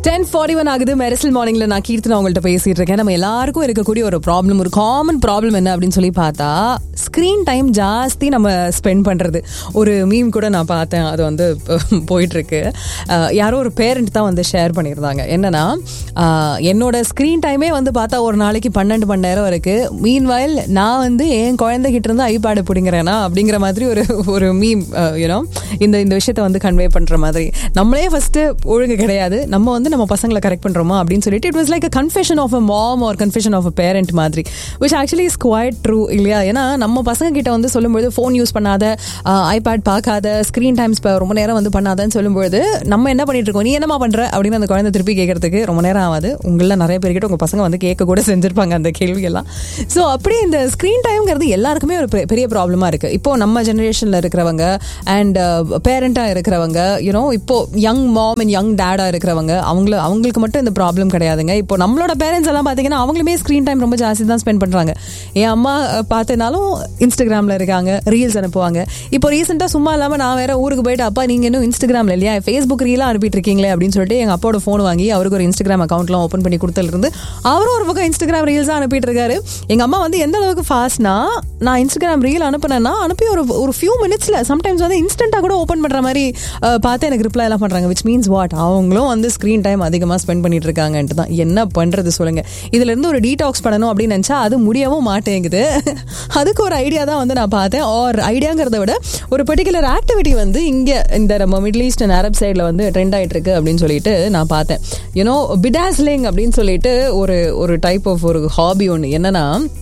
Ten forty one ஆகுது மெரிசல் மார்னிங்ல நான் கீர்த்தனா உங்கள்கிட்ட பேசிட்டு இருக்கேன் நம்ம எல்லாருக்கும் இருக்கக்கூடிய ஒரு ப்ராப்ளம் ஒரு காமன் ப்ராப்ளம் என்ன அப்படின்னு சொல்லி பார்த்தா ஸ்க்ரீன் டைம் ஜாஸ்தி நம்ம ஸ்பெண்ட் பண்றது ஒரு மீம் கூட நான் பார்த்தேன் அது வந்து போயிட்டு இருக்கு அஹ், யாரோ ஒரு பேரண்ட் தான் வந்து ஷேர் பண்ணியிருந்தாங்க என்னன்னா அஹ், என்னோட ஸ்க்ரீன் டைமே வந்து பார்த்தா ஒரு நாளைக்கு பன்னெண்டு மணி நேரம் இருக்கு மீன் வயல் நான் வந்து என் குழந்தைகிட்ட இருந்து ஐபேடு பிடிங்கிறேனா அப்படிங்கிற மாதிரி ஒரு ஒரு மீம் யூனோ இந்த இந்த விஷயத்தை வந்து கன்வே பண்ற மாதிரி நம்மளே ஃபர்ஸ்ட் ஒழுங்கு கிடையாது நம்ம வந்து நம்ம பசங்களை கரெக்ட் பண்றோமா அப்படின்னு சொல்லிட்டு it was like a confession of a mom or confession of a parent மாதிரி which actually is quite true இல்லையா ஏன்னா நம்ம பசங்க கிட்ட வந்து சொல்லும்போது ஃபோன் யூஸ் பண்ணாத ஐபேட் பார்க்காத ஸ்க்ரீன் டைம்ஸ் ரொம்ப நேரம் வந்து பண்ணாதன்னு சொல்லும்போது நம்ம என்ன பண்ணிட்டு இருக்கோம் நீ என்னமா பண்ற அப்படின்னு அந்த குழந்தை திருப்பி கேட்கறதுக்கு ரொம்ப நேரம் ஆகாது உங்கள நிறைய பேர்கிட்ட உங்க பசங்க வந்து கேட்க கூட செஞ்சிருப்பாங்க அந்த கேள்வியெல்லாம் ஸோ அப்படியே இந்த ஸ்க்ரீன் டைம்ங்கிறது எல்லாருக்குமே ஒரு பெ- பெரிய ப்ராப்ளமா இருக்கு இப்போ நம்ம ஜெனரேஷன்ல இருக்கிறவங்க அண்ட் பேரண்டா இருக்கிறவங்க யூனோ இப்போ யங் மாம் அண்ட் யங் டேடா இருக்கிறவங்க அவங்கள அவங்களுக்கு மட்டும் இந்த ப்ராப்ளம் கிடையாதுங்க இப்போ நம்மளோட பேரண்ட்ஸ் எல்லாம் பார்த்தீங்கன்னா அவங்களுமே ஸ்க்ரீன் டைம் ரொம்ப ஜாஸ்தி தான் ஸ்பெண்ட் பண்றாங்க என் அம்மா அஹ், பார்த்தனாலும் இன்ஸ்டாகிராம்ல இருக்காங்க ரீல்ஸ் அனுப்புவாங்க இப்போ ரீசெண்டாக சும்மா இல்லாம நான் வேற ஊருக்கு போயிட்டு அப்பா நீங்க இன்னும் இன்ஸ்டாகிராம்ல இல்லையா ஃபேஸ்புக் ரீலாக அனுப்பிட்டு இருக்கீங்களே அப்படின்னு சொல்லிட்டு எங்க அப்பாவோட ஃபோன் வாங்கி அவருக்கு ஒரு இன்ஸ்டாகிராம் அக்கௌண்ட்லாம் ஓப்பன் பண்ணி கொடுத்ததுல இருந்து அவரும் ஒரு பக்கம் இன்ஸ்டாகிராம் ரீல்ஸ் அனுப்பிட்டு இருக்காரு எங்க அம்மா வந்து எந்த அளவுக்கு ஃபாஸ்ட்னா நான் இன்ஸ்டாகிராம் ரீல் அனுப்புனேன்னா அனுப்பி ஒரு ஒரு ஃபியூ மினிட்ஸ்ல சம்டைம்ஸ் வந்து இன்ஸ்டன்ட்டா கூட ஓப்பன் பண்ற மாதிரி அஹ், பார்த்து எனக்கு ரிப்ளை எல்லாம் பண்றாங்க விச் மீன்ஸ் வாட் அவங்களும் வந்து ஸ்க்ரீன் டைம் அதிகமாக ஸ்பெண்ட் பண்ணிட்டு இருக்காங்கன்ட்டு தான் என்ன பண்றது சொல்லுங்க இதுல இருந்து ஒரு டீடாக்ஸ் பண்ணணும் அப்படின்னு நினைச்சா அது முடியவும் மாட்டேங்குது அதுக்கு ஒரு ஐடியா தான் வந்து நான் பார்த்தேன் ஆர் ஐடியாங்கிறத விட ஒரு பர்டிகுலர் ஆக்டிவிட்டி வந்து இங்க இந்த நம்ம மிடில் ஈஸ்ட் அண்ட் அரப் சைடில் வந்து ட்ரெண்ட் ஆயிட்டு இருக்கு அப்படின்னு சொல்லிட்டு நான் பார்த்தேன் யூனோ பிடாஸ்லிங் அப்படின்னு சொல்லிட்டு ஒரு ஒரு டைப் ஆஃப் ஒரு ஹாபி ஒன்று என்னன்னா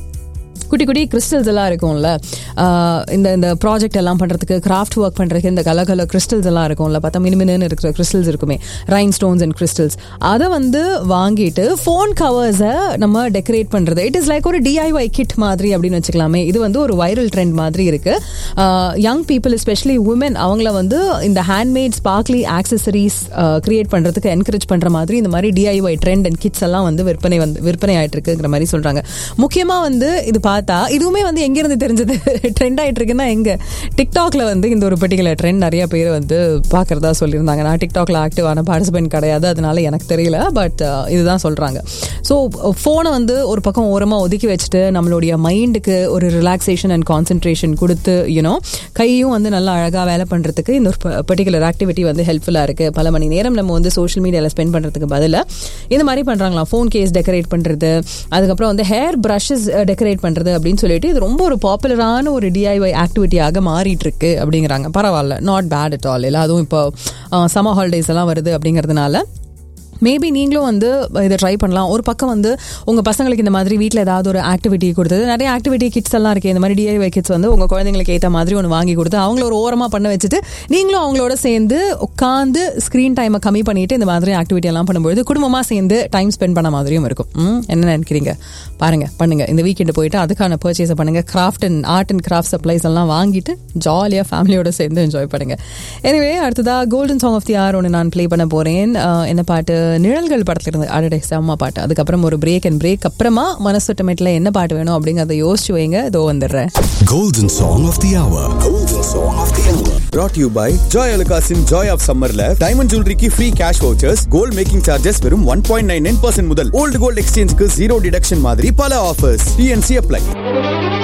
குட்டி குட்டி கிறிஸ்டல்ஸ் எல்லாம் இருக்கும்ல ஆஹ் இந்த இந்த ப்ராஜெக்ட் எல்லாம் பண்றதுக்கு கிராஃப்ட் ஒர்க் பண்றதுக்கு இந்த கலர் கலர் கிறிஸ்டல்ஸ் எல்லாம் இருக்கும்ல பார்த்தா மினுமினு இருக்கிற கிறிஸ்டல்ஸ் இருக்குமே ரைன் ஸ்டோன்ஸ் அண்ட் கிறிஸ்டல்ஸ் அதை வந்து வாங்கிட்டு ஃபோன் கவர்ஸை நம்ம டெக்கரேட் பண்றது இட் இஸ் லைக் ஒரு டிஐஒய் கிட் மாதிரி அப்படின்னு வச்சுக்கலாமே இது வந்து ஒரு வைரல் ட்ரெண்ட் மாதிரி இருக்கு யங் பீப்புள் எஸ்பெஷலி உமன் அவங்கள வந்து இந்த ஹேண்ட்மேட் ஸ்பார்க்லி ஆக்சசரிஸ் கிரியேட் பண்றதுக்கு என்கரேஜ் பண்ற மாதிரி இந்த மாதிரி டிஐஒய் ட்ரெண்ட் அண்ட் கிட்ஸ் எல்லாம் வந்து விற்பனை வந்து விற்பனை ஆயிட்டு இருக்குங்கிற மாதிரி சொல்றாங்க முக்கியமா வந்து இது பார்த்தா இதுவுமே வந்து எங்க இருந்து தெரிஞ்சது ட்ரெண்ட் ஆயிட்டு இருக்குன்னா எங்க டிக்டாக்ல வந்து இந்த ஒரு பர்டிகுலர் ட்ரெண்ட் நிறைய பேர் வந்து பாக்குறதா சொல்லியிருந்தாங்க நான் டிக்டாக்ல ஆக்டிவான பார்ட்டிசிபென்ட் கிடையாது அதனால எனக்கு தெரியல பட் இதுதான் சொல்றாங்க ஸோ ஃபோனை வந்து ஒரு பக்கம் ஓரமா ஒதுக்கி வச்சுட்டு நம்மளுடைய மைண்டுக்கு ஒரு ரிலாக்ஸேஷன் அண்ட் கான்சென்ட்ரேஷன் கொடுத்து யூனோ கையும் வந்து நல்லா அழகா வேலை பண்றதுக்கு இந்த ஒரு பர்டிகுலர் ஆக்டிவிட்டி வந்து ஹெல்ப்ஃபுல்லா இருக்கு பல மணி நேரம் நம்ம வந்து சோஷியல் மீடியால ஸ்பெண்ட் பண்றதுக்கு பதிலா இந்த மாதிரி பண்றாங்களாம் ஃபோன் கேஸ் டெக்கரேட் பண்றது அதுக்கப்புறம் வந்து ஹேர் பிரஷஸ் டெக்கரேட் பண்றது அப்படின்னு சொல்லிட்டு இது ரொம்ப ஒரு பாப்புலரான ஒரு டிஐஒய் ஆக்டிவிட்டியாக மாறிட்டு இருக்கு அப்படிங்கிறாங்க பரவாயில்ல நாட் பேட் அட் ஆல் இல்லை அதுவும் இப்போ சம்மர் ஹாலிடேஸ் எல்லாம் வருது அப்படிங்கிறதுனால மேபி நீங்களும் வந்து இதை ட்ரை பண்ணலாம் ஒரு பக்கம் வந்து உங்க பசங்களுக்கு இந்த மாதிரி வீட்டில் ஏதாவது ஒரு ஆக்டிவிட்டி கொடுத்தது நிறைய ஆக்டிவிட்டி கிட்ஸ் எல்லாம் இருக்கு இந்த மாதிரி டிஐஒய் கிட்ஸ் வந்து உங்க குழந்தைங்களுக்கு ஏற்ற மாதிரி ஒன்று வாங்கி கொடுத்து அவங்கள ஒரு ஓரமா பண்ண வச்சுட்டு நீங்களும் அவங்களோட சேர்ந்து உட்காந்து ஸ்க்ரீன் டைமை கம்மி பண்ணிட்டு இந்த மாதிரி ஆக்டிவிட்டி எல்லாம் பண்ணும்போது குடும்பமா சேர்ந்து டைம் ஸ்பெண்ட் பண்ண மாதிரியும் இருக்கும் ம், என்ன நினைக்கிறீங்க பாருங்க பண்ணுங்க இந்த வீக்கெண்டு போயிட்டு அதுக்கான பர்ச்சேஸை பண்ணுங்க craft and art and craft supplies எல்லாம் வாங்கிட்டு ஜாலியாக ஃபேமிலியோட சேர்ந்து என்ஜாய் பண்ணுங்க எனிவே அடுத்ததா golden song of the R ஒன்று நான் ப்ளே பண்ண போறேன் அஹ், என்ன பாட்டு நிழல்கள் படத்துல இருந்து அடடே செம்ம பாட்டு அதுக்கப்புறம் ஒரு பிரேக் அண்ட் பிரேக் அப்புறமா மனசுட்டமேட்டில் என்ன பாட்டு வேணும் அப்படிங்கிறத யோசிச்சு வைங்க இதோ வந்துடுறேன் Golden Song of the Hour. Golden Song of the Hour. brought to you by Joy Alukasin Joy of Summerல டைமண்ட் ஜுவல்லரிக்கு free cash vouchers gold making charges வெறும் one point nine nine percent முதல் ஓல்டு கோல்ட் எக்ஸ்சேஞ்சுக்கு zero deduction மாதிரி பல offers DNC apply